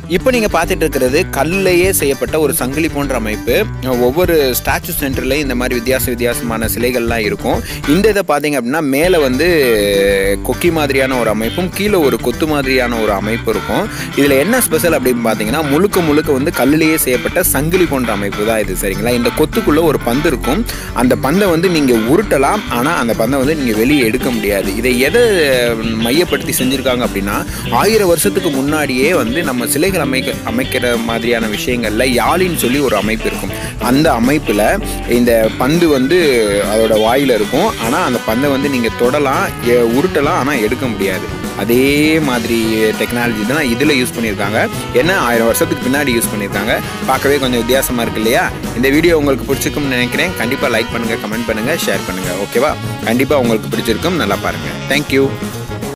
இப்போ நீங்கள் பார்த்துட்டு இருக்கிறது கல்லையே செய்யப்பட்ட ஒரு சங்கிலி போன்ற அமைப்பு ஒவ்வொரு ஸ்டாச்சு சென்டர்லையும் இந்த மாதிரி வித்தியாச வித்தியாசமான சிலைகள்லாம் இருக்கும் இந்த இதை பார்த்தீங்க அப்படின்னா மேலே வந்து கொக்கி மாதிரியான ஒரு அமைப்பும் கீழே ஒரு கொத்து மாதிரியான ஒரு அமைப்பு இருக்கும் இதில் என்ன ஸ்பெஷல் அப்படின்னு பார்த்தீங்கன்னா முழுக்க முழுக்க வந்து கல்லிலேயே செய்யப்பட்ட சங்கிலி போன்ற அமைப்பு தான் இது சரிங்களா இந்த கொத்துக்குள்ளே ஒரு பந்து இருக்கும் அந்த பந்தை வந்து நீங்கள் உருட்டலாம் ஆனால் அந்த பந்தை வந்து நீங்கள் வெளியே எடுக்க முடியாது இதை எதை மையப்படுத்தி செஞ்சுருக்காங்க அப்படின்னா ஆயிரம் வருஷத்துக்கு முன்னாடியே வந்து நம்ம சிலைகள் அமைக்க அமைக்கிற மாதிரியான விஷயங்களில் யாழின்னு சொல்லி ஒரு அமைப்பு இருக்கும் அந்த அமைப்பில் இந்த பந்து வந்து அதோட வாயில் இருக்கும் ஆனால் அந்த பந்தை வந்து நீங்கள் தொடலாம் எ- உருட்டலாம் ஆனால் எடுக்க முடியாது அதே மாதிரி டெக்னாலஜி தான் இதில் யூஸ் பண்ணியிருக்காங்க என்ன ஆயிரம் வருஷத்துக்கு பின்னாடி யூஸ் பண்ணியிருக்காங்க பார்க்கவே கொஞ்சம் வித்தியாசமாக இருக்கு இல்லையா இந்த வீடியோ உங்களுக்கு பிடிச்சிருக்கும்னு நினைக்கிறேன் கண்டிப்பாக லைக் பண்ணுங்கள் கமெண்ட் பண்ணுங்கள் ஷேர் பண்ணுங்கள் ஓகேவா கண்டிப்பாக உங்களுக்கு பிடிச்சிருக்கும் நல்லா பாருங்கள் தேங்க்யூ